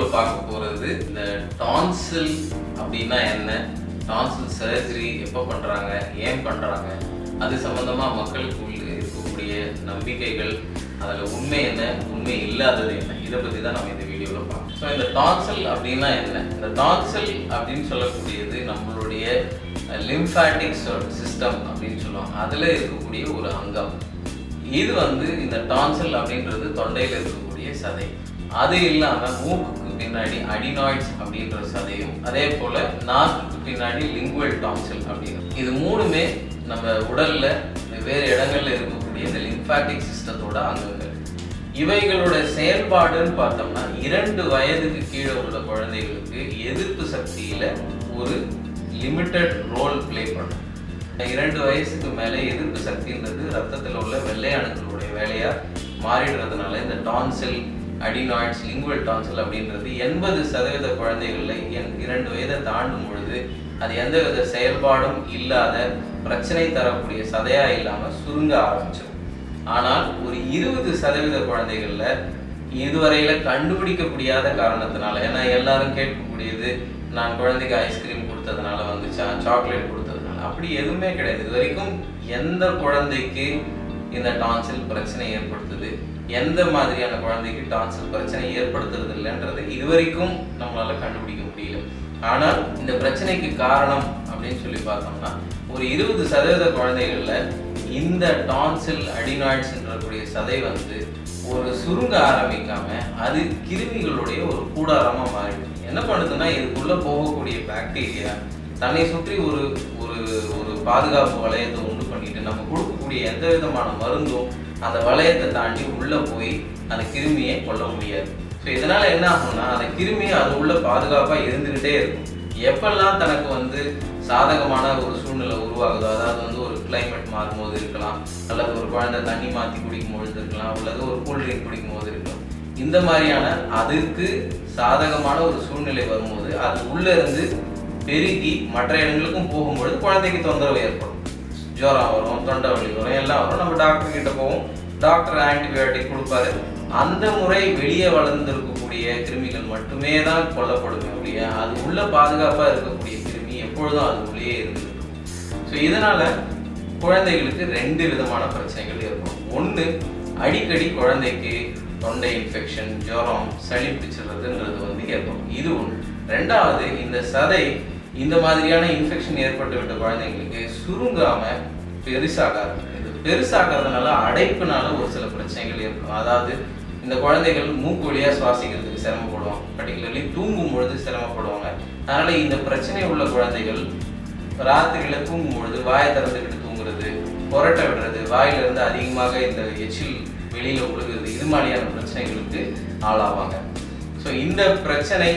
வீடியோவில் பார்க்க போகிறது இந்த டான்சில் அப்படின்னா என்ன டான்சில் சர்ஜரி எப்போ பண்ணுறாங்க ஏன் பண்ணுறாங்க அது சம்மந்தமாக மக்களுக்கு உள்ள இருக்கக்கூடிய நம்பிக்கைகள் அதில் உண்மை என்ன உண்மை இல்லாதது என்ன இதை பற்றி தான் நம்ம இந்த வீடியோவில் பார்க்கணும் ஸோ இந்த டான்சல் அப்படின்னா என்ன இந்த டான்சல் அப்படின்னு சொல்லக்கூடியது நம்மளுடைய லிம்ஃபாட்டிக் சிஸ்டம் அப்படின்னு சொல்லுவாங்க அதில் இருக்கக்கூடிய ஒரு அங்கம் இது வந்து இந்த டான்சல் அப்படின்றது தொண்டையில் இருக்கக்கூடிய சதை அது இல்லாமல் மூக்குக்கு பின்னாடி அடினாய்ட்ஸ் அப்படின்ற சதையும் அதே போல் நாக்குக்கு பின்னாடி லிங்குவல் டான்சல் அப்படின்னு இது மூணுமே நம்ம உடல்ல வெவ்வேறு இடங்கள்ல இருக்கக்கூடிய இந்த லிம்ஃபாட்டிக் சிஸ்டத்தோட அங்கங்கள் இவைகளோட செயல்பாடுன்னு பார்த்தோம்னா இரண்டு வயதுக்கு கீழே உள்ள குழந்தைகளுக்கு எதிர்ப்பு சக்தியில ஒரு லிமிட்டட் ரோல் ப்ளே பண்ணும் இரண்டு வயசுக்கு மேலே எதிர்ப்பு சக்தின்றது ரத்தத்தில் உள்ள வெள்ளை அணுக்களுடைய வேலையா மாறிடுறதுனால இந்த டான்சில் அடினாய்ட்ஸ் லிங்குவல் டான்சில் அப்படின்றது எண்பது சதவீத குழந்தைகளில் என் இரண்டு வயதை தாண்டும் பொழுது அது எந்தவித செயல்பாடும் இல்லாத பிரச்சனை தரக்கூடிய சதையா இல்லாமல் சுருங்க ஆரம்பிச்சிடும் ஆனால் ஒரு இருபது சதவீத குழந்தைகள்ல இதுவரையில கண்டுபிடிக்க முடியாத காரணத்தினால ஏன்னா எல்லாரும் கேட்கக்கூடியது நான் குழந்தைக்கு ஐஸ்கிரீம் கொடுத்ததுனால வந்துச்சா சாக்லேட் கொடுத்ததுனால அப்படி எதுவுமே கிடையாது இது வரைக்கும் எந்த குழந்தைக்கு இந்த டான்சில் பிரச்சனை ஏற்படுத்துது எந்த மாதிரியான குழந்தைக்கு டான்சில் பிரச்சனை ஏற்படுத்துறது இல்லைன்றது இதுவரைக்கும் நம்மளால கண்டுபிடிக்க முடியல ஆனால் இந்த பிரச்சனைக்கு காரணம் அப்படின்னு சொல்லி பார்த்தோம்னா ஒரு இருபது சதவீத குழந்தைகள்ல இந்த டான்சில் அடினாய்ட்ஸ்ன்றக்கூடிய சதை வந்து ஒரு சுருங்க ஆரம்பிக்காம அது கிருமிகளுடைய ஒரு கூடாரமா மாறிடுது என்ன பண்ணுதுன்னா இதுக்குள்ள போகக்கூடிய பாக்டீரியா தன்னை சுற்றி ஒரு ஒரு ஒரு பாதுகாப்பு வளையத்தை உண்டு பண்ணிட்டு நம்ம கொடுக்கக்கூடிய எந்த விதமான மருந்தும் அந்த வளையத்தை தாண்டி உள்ள போய் அந்த கிருமியை கொல்ல முடியாது ஸோ இதனால என்ன ஆகும்னா அந்த கிருமி அது உள்ள பாதுகாப்பா இருந்துகிட்டே இருக்கும் எப்பெல்லாம் தனக்கு வந்து சாதகமான ஒரு சூழ்நிலை உருவாகுதோ அதாவது வந்து ஒரு கிளைமேட் மாறும்போது இருக்கலாம் அல்லது ஒரு குழந்தை தண்ணி மாற்றி குடிக்கும் பொழுது இருக்கலாம் அல்லது ஒரு கூல்ட்ரிங்க் குடிக்கும் போது இருக்கலாம் இந்த மாதிரியான அதற்கு சாதகமான ஒரு சூழ்நிலை வரும்போது அது உள்ள இருந்து பெருகி மற்ற இடங்களுக்கும் போகும்பொழுது குழந்தைக்கு தொந்தரவு ஏற்படும் ஜுரம் வரும் தொண்டை வலி வரும் எல்லாம் வரும் நம்ம டாக்டர் கிட்ட போவோம் டாக்டர் ஆன்டிபயோட்டிக் கொடுப்பாரு அந்த முறை வெளியே வளர்ந்திருக்கக்கூடிய கிருமிகள் மட்டுமே தான் கொல்லப்படுமே ஒழிய அது உள்ள பாதுகாப்பாக இருக்கக்கூடிய கிருமி எப்பொழுதும் அது உள்ளே இருந்துருக்கும் ஸோ இதனால குழந்தைகளுக்கு ரெண்டு விதமான பிரச்சனைகள் ஏற்படும் ஒன்று அடிக்கடி குழந்தைக்கு தொண்டை இன்ஃபெக்ஷன் ஜுரம் சளி பிடிச்சிடுறதுன்றது வந்து ஏற்படும் இது ஒன்று ரெண்டாவது இந்த சதை இந்த மாதிரியான இன்ஃபெக்ஷன் ஏற்பட்டு விட்ட குழந்தைங்களுக்கு சுருங்காம பெருசாக ஆரம்பிக்குது பெருசாகிறதுனால அடைப்புனால ஒரு சில பிரச்சனைகள் இருக்கும் அதாவது இந்த குழந்தைகள் மூக்கு வழியா சுவாசிக்கிறதுக்கு சிரமப்படுவாங்க பர்டிகுலர்லி தூங்கும் பொழுது சிரமப்படுவாங்க அதனால இந்த பிரச்சனை உள்ள குழந்தைகள் ராத்திரியில தூங்கும் பொழுது வாயை திறந்துக்கிட்டு தூங்குறது புரட்ட விடுறது வாயில இருந்து அதிகமாக இந்த எச்சில் வெளியில ஒழுகுறது இது மாதிரியான பிரச்சனைகளுக்கு ஆளாவாங்க ஸோ இந்த பிரச்சனை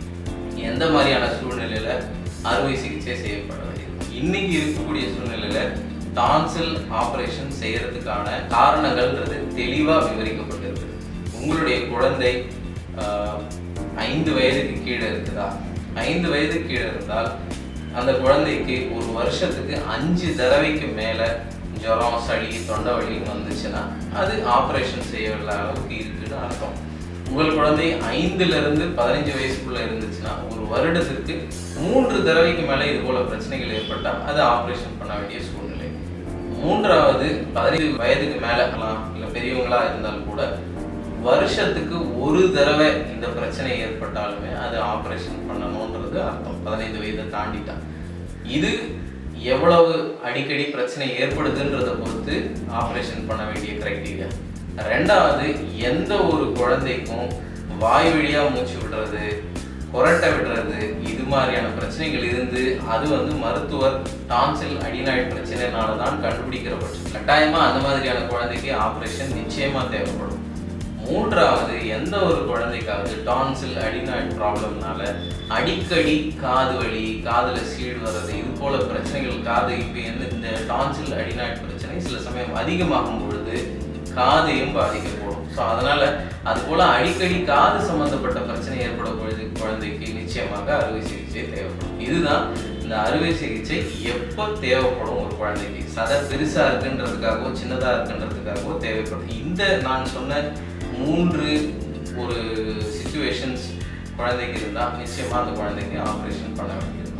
எந்த மாதிரியான சூழ்நிலையில அறுவை சிகிச்சை செய்யப்பட வேண்டியது இன்னைக்கு இருக்கக்கூடிய சூழ்நிலையில டான்சில் ஆபரேஷன் செய்யறதுக்கான காரணங்கள்ன்றது தெளிவா விவரிக்கப்பட்டிருக்கு உங்களுடைய குழந்தை ஆஹ், ஐந்து வயதுக்கு கீழே இருக்குதா ஐந்து வயது கீழே இருந்தால் அந்த குழந்தைக்கு ஒரு வருஷத்துக்கு அஞ்சு தடவைக்கு மேல ஜுரம் சளி தொண்டை வலி வந்துச்சுன்னா அது ஆபரேஷன் செய்ய வேண்டிய அளவுக்கு இருக்குன்னு அர்த்தம் உங்கள் குழந்தை ஐந்துல இருந்து பதினஞ்சு வயசுக்குள்ள இருந்துச்சுன்னா ஒரு வருடத்திற்கு மூன்று தடவைக்கு மேல இது போல பிரச்சனைகள் ஏற்பட்டால் அது ஆபரேஷன் பண்ண வேண்டிய சூழ்நிலை மூன்றாவது பதினைந்து வயதுக்கு மேல இருக்கலாம் இல்ல பெரியவங்களா இருந்தால் கூட வருஷத்துக்கு ஒரு தடவை இந்த பிரச்சனை ஏற்பட்டாலுமே அது ஆபரேஷன் பண்ணணுன்றது அர்த்தம் பதினைந்து வயதை தாண்டிட்டா இது எவ்வளவு அடிக்கடி பிரச்சனை ஏற்படுதுன்றதை பொறுத்து ஆபரேஷன் பண்ண வேண்டிய கிரைட்டீரியா ரெண்டாவது எந்த ஒரு குழந்தைக்கும் வாய் வழியா மூச்சு விடுறது கொரட்டை விடுறது இது மாதிரியான பிரச்சனைகள் இருந்து அது வந்து மருத்துவர் டான்சில் அடினாய்ட் பிரச்சனைனால தான் கண்டுபிடிக்கிற பட்சம் கட்டாயமா அந்த மாதிரியான குழந்தைக்கு ஆபரேஷன் நிச்சயமா தேவைப்படும் மூன்றாவது எந்த ஒரு குழந்தைக்காவது டான்சில் அடினாய்ட் ப்ராப்ளம்னால அடிக்கடி காது வலி காதுல சீடு வர்றது இது போல பிரச்சனைகள் காது இப்போ என்ன இந்த டான்சில் அடினாய்ட் பிரச்சனை சில சமயம் அதிகமாகும் பொழுது காதையும் பாதிக்கப்படும் ஸோ அதனால அது போல அடிக்கடி காது சம்பந்தப்பட்ட பிரச்சனை ஏற்பட பொழுது குழந்தைக்கு நிச்சயமாக அறுவை சிகிச்சை தேவைப்படும் இதுதான் இந்த அறுவை சிகிச்சை எப்போ தேவைப்படும் ஒரு குழந்தைக்கு சதை பெருசா இருக்குன்றதுக்காகவோ சின்னதா இருக்குன்றதுக்காகவோ தேவைப்படும் இந்த நான் சொன்ன மூன்று ஒரு சுச்சுவேஷன்ஸ் குழந்தைக்கு இருந்தால் நிச்சயமாக அந்த குழந்தைக்கு ஆப்ரேஷன் பண்ண வேண்டியிருக்கும்